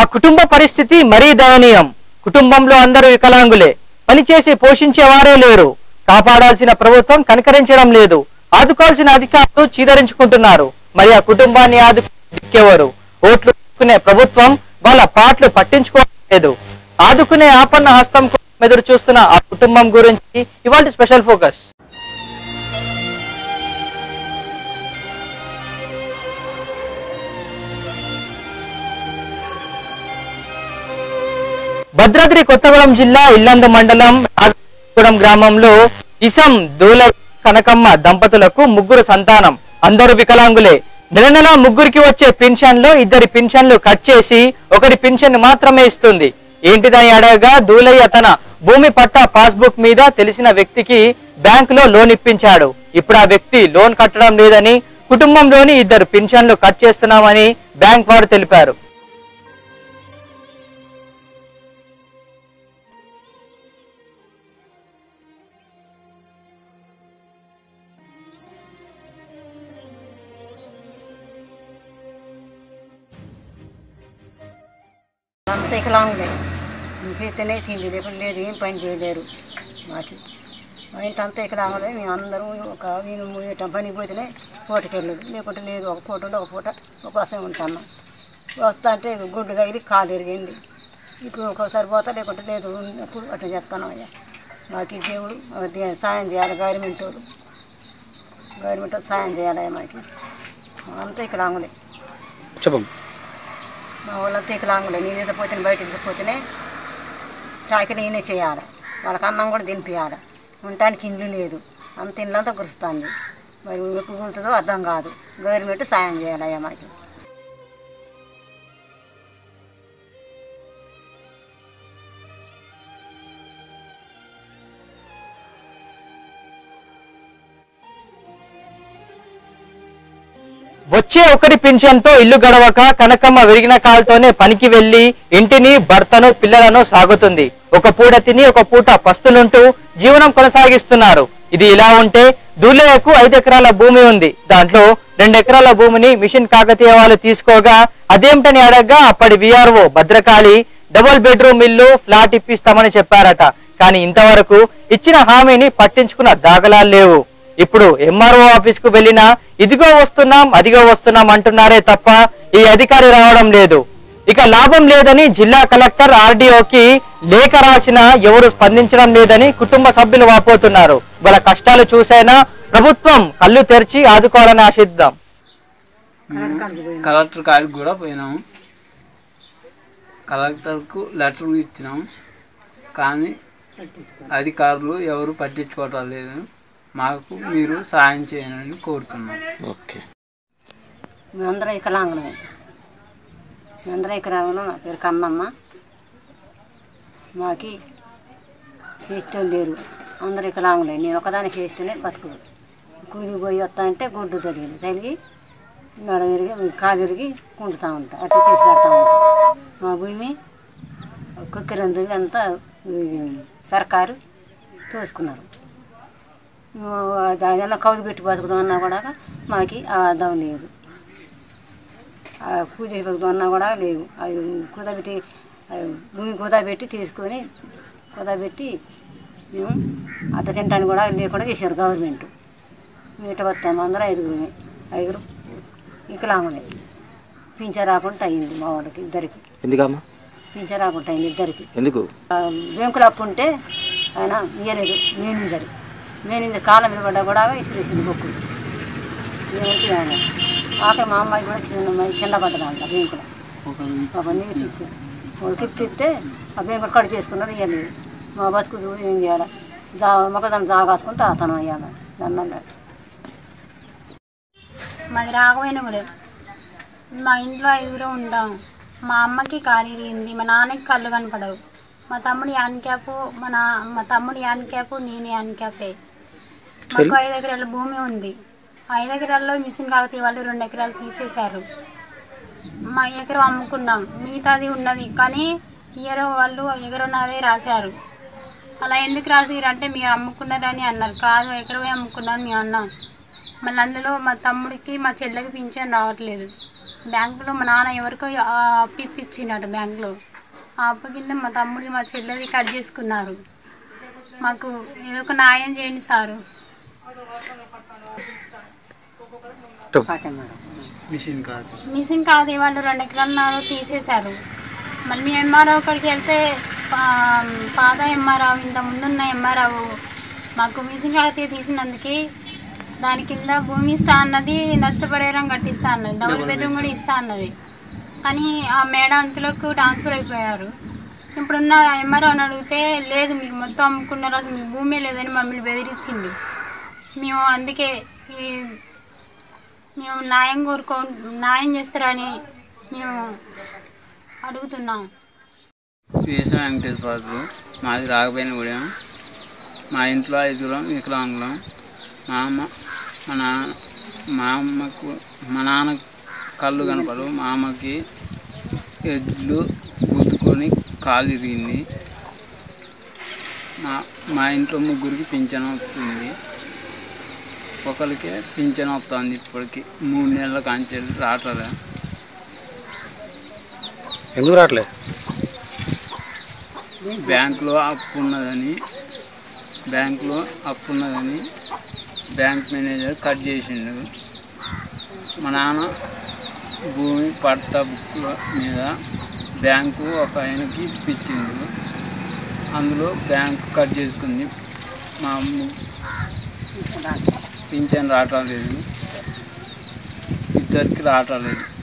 కుటుంబ పరిస్థితి మరీ దయనీయం కుటుంబంలో అందరూ వికలాంగులే పనిచేసి పోషించేవారే లేరు కాపాడాల్సిన ప్రభుత్వం కనికరించడం లేదు ఆదుకోవాల్సిన అధికారులు చీదరించుకుంటున్నారు మరి ఆ కుటుంబాన్ని ఆదుకునేవారు ఓట్లు వేసుకునే ప్రభుత్వం వాళ్ళ పాటలు పట్టించుకోలేదు ఆదుకునే ఆపన్న హస్తం కోసం ఎదురు చూస్తున్న ఆ కుటుంబం గురించి ఇవాళ స్పెషల్ ఫోకస్ భద్రాద్రి కొత్తగూడెం జిల్లా ఇల్లందు మండలం రాజగూడెం గ్రామంలో ఇసం దూల కనకమ్మ దంపతులకు ముగ్గురు సంతానం అందరూ వికలాంగులే నెల నెల ముగ్గురికి వచ్చే పెన్షన్ లో ఇద్దరి పెన్షన్లు కట్ చేసి ఒకరి పెన్షన్ మాత్రమే ఇస్తుంది ఏంటిదని అడగగా దూలయ్య తన భూమి పట్టా పాస్బుక్ మీద తెలిసిన వ్యక్తికి బ్యాంకులో లోన్ ఇప్పించాడు ఇప్పుడు ఆ వ్యక్తి లోన్ కట్టడం లేదని కుటుంబంలోని ఇద్దరు పెన్షన్లు కట్ చేస్తున్నామని బ్యాంక్ వారు తెలిపారు అంత వికలాంగులే నువ్వు చేస్తేనే తిండి లేకుండా లేదు ఏం పని చేయలేరు మాకు మా ఇంటి అంతా వికలాంగులే మేము అందరం ఒక నేను ఇట్లా పనికి పోతేనే పూటకి వెళ్ళదు లేకుంటే లేదు ఒక పూట ఉండి ఒక పూట ఉపవాసం ఉంటాను వస్తా అంటే గుడ్డు తగిలి కాలు ఎరిగింది ఇప్పుడు ఒక్కోసారి పోతా లేకుంటే లేదు ఉన్నప్పుడు అట్లా చెప్తాను అయ్యా మాకు ఈ దేవుడు మాకు దే- సాయం చేయాలి గవర్నమెంట్ వాళ్ళు గవర్నమెంట్ వాళ్ళు సాయం చేయాలి మాకు అంతా వికలాంగులే చెప్పండి మా వాళ్ళంతా వికలాంగులే నేను తీసుకుపోతేనే బయట తీసుకుపోతేనే చాకరీ నేనే చేయాలి వాళ్ళకి అన్నం కూడా తినిపించాలి ఉండటానికి ఇండ్లు లేదు అంత ఇండ్లంతా కురుస్తుంది మరి ఎప్పుడు కుదురుతుందో అర్థం కాదు గవర్నమెంట్ సాయం చేయాలి అయ్యా మాకు వచ్చే ఒకరి పింఛన్ తో ఇల్లు గడవక కనకమ్మ విరిగిన కాలుతోనే పనికి వెళ్లి ఇంటిని భర్తను పిల్లలను సాగుతుంది ఒక పూట తిని ఒక పూట పస్తులుంటూ జీవనం కొనసాగిస్తున్నారు ఇది ఇలా ఉంటే దూలేయకు ఐదు ఎకరాల భూమి ఉంది దాంట్లో రెండు ఎకరాల భూమిని మిషన్ కాకతీయ వాళ్ళు తీసుకోగా అదేమిటని అడగగా అప్పటి విఆర్ఓ భద్రకాళి డబుల్ బెడ్రూమ్ ఇల్లు ఫ్లాట్ ఇప్పిస్తామని చెప్పారట కానీ ఇంతవరకు ఇచ్చిన హామీని పట్టించుకున్న దాఖలాలు లేవు ఇప్పుడు ఎంఆర్ఓ ఆఫీస్ కు వెళ్ళినా ఇదిగో వస్తున్నాం అదిగో వస్తున్నాం అంటున్నారే తప్ప ఈ అధికారి రావడం లేదు ఇక లాభం లేదని జిల్లా కలెక్టర్ ఆర్డీఓకి లేఖ రాసినా ఎవరు స్పందించడం లేదని కుటుంబ సభ్యులు వాపోతున్నారు వాళ్ళ కష్టాలు చూసైనా ప్రభుత్వం కళ్ళు తెరిచి ఆదుకోవాలని ఆశిద్దాం కలెక్టర్ కాడికి కూడా పోయినాము కలెక్టర్కు లెటర్ ఇచ్చినాం కానీ అధికారులు ఎవరు పట్టించుకోవటం లేదు మాకు మీరు సాయం చేయనని కోరుతున్నాం మేమందరం వికలాంగులమే మేమందరం వికలాంగులు నా పేరు కన్నమ్మ మాకి చేస్తూ లేరు అందరు వికలాంగులే నేను ఒకదాన్ని చేస్తేనే బతుకుదు కూలి పోయి వస్తా అంటే గుడ్డు తగిలింది తగిలి మెడ విరిగి కాలు విరిగి కుంటుతూ ఉంటా అట్లా చేసి పెడతా ఉంటా మా భూమి కుక్కిరందు అంతా ఈ సర్కారు తోసుకున్నారు అదైనా కౌలు పెట్టి బతుకుదామన్నా కూడా మాకు ఆ అర్థం లేదు ఆ పూజ చేసి బతుకుదామన్నా కూడా లేవు అవి కుదబెట్టి భూమి కుదబెట్టి తీసుకొని కుదబెట్టి మేము అత్త తినడానికి కూడా లేకుండా చేశారు గవర్నమెంట్ మేము ఇట్ట బతాము అందరూ ఐదుగురు ఐదుగురు వికలాంగులే పింఛన్ రాకుండా అయింది మా వాళ్ళకి ఇద్దరికి ఎందుకమ్మా పింఛన్ రాకుండా అయింది ఇద్దరికి ఎందుకు ఆ, బ్యాంకులో అప్పు ఉంటే ఆయన ఇయ్యలేదు మేనేజర్ మేనేజర్ కాళ్ళ మీద పడ్డా కూడా ఇసుకేసింది బొక్కులు మేము ఆయన ఆఖరి మా అమ్మాయి కూడా చిన్న అమ్మాయి కింద పడ్డదంట బ్యాంకులో పాపం నీరు ఇచ్చారు వాళ్ళకి ఇప్పిస్తే ఆ బ్యాంకులు కట్ చేసుకున్నారు ఇవ్వలేదు మా బతుకు చూడు ఏం చేయాలి జా మొక్కజొన్న జాగ కాసుకుని తాతనం అయ్యాలి దాన్ని అన్నాడు మాది రాఘవైన కూడా మా ఇంట్లో ఐదుగురు ఉంటాం మా అమ్మకి కాలు ఇరిగింది మా నాన్నకి కళ్ళు కనపడవు మా తమ్ముడి హ్యాండిక్యాప్ మా నా మా తమ్ముడి హ్యాండిక్యాప్ నేను హ్యాండిక్యాపే మాకు ఐదు ఎకరాల భూమి ఉంది ఐదు ఎకరాల్లో మిషన్ కాకతీయ వాళ్ళు రెండు ఎకరాలు తీసేశారు మా ఎకరం అమ్ముకున్నాం మిగతాది ఉన్నది కానీ ఇయర్ వాళ్ళు ఎకరున్నదే రాశారు అలా ఎందుకు రాసిరు అంటే మీరు అమ్ముకున్నారని అన్నారు కాదు ఎకరమే అమ్ముకున్నాను మేము అన్నాం మళ్ళీ అందులో మా తమ్ముడికి మా చెల్లెకి పింఛన్ రావట్లేదు బ్యాంకులో మా నాన్న ఎవరికో ఆ, అప్పు ఇప్పించినట్టు బ్యాంకులో ఆ అప్పు కింద మా తమ్ముడి మా చెల్లెది కట్ చేసుకున్నారు మాకు ఏదో ఒక న్యాయం చేయండి సారు ఫాతిమా మిషన్ కాదు మిషన్ కాదు వాళ్ళు రెండు ఎకరాలు తీసేశారు మళ్ళీ మీ ఎంఆర్ఓ అక్కడికి వెళ్తే పా- పాత ఎంఆర్ఓ ఇంత ముందున్న ఎంఆర్ఓ మాకు మిషన్ కాగితే తీసినందుకు దాని కింద భూమి ఇస్తా అన్నది నష్టపరిహారం కట్టిస్తా అన్నది డబుల్ బెడ్రూమ్ కూడా ఇస్తా అన్నది కానీ ఆ మేడం అంతలోకి ట్రాన్స్ఫర్ అయిపోయారు ఇప్పుడున్న ఎంఆర్ఓ అని అడిగితే లేదు మీరు మొత్తం అమ్ముకున్నారు అసలు మీకు భూమి లేదని మమ్మల్ని బెదిరించింది మేము అందుకే ఈ మేము న్యాయం కోరుకో న్యాయం చేస్తారని మేము అడుగుతున్నాం వేసం వెంకటేశ్వరరాజు మాది రాకపోయిన కూడా మా ఇంట్లో ఐదుగురం వికలాంగులం మా అమ్మ మా నాన్న మా అమ్మకు మా నాన్న కళ్ళు కనపడు మా అమ్మకి ఎడ్లు గుద్దుకొని కాలు ఇరిగింది మా మా ఇంట్లో ముగ్గురికి పింఛన్ వస్తుంది ఒకరికి పింఛన్ వస్తుంది ఇప్పటికి మూడు నెలల కాంచెలు రావట్లే ఎందుకు రావట్లే బ్యాంకులో అప్పు ఉన్నదని బ్యాంకులో అప్పు ఉన్నదని బ్యాంక్ మేనేజర్ కట్ చేసిండు మా నాన్న భూమి పట్ట బుక్ల మీద బ్యాంకు ఒక ఆయనకి ఇప్పించిండు అందులో బ్యాంకు కట్ చేసుకుంది మా అమ్మ పింఛన్ రావటం లేదు ఇద్దరికి రావటం లేదు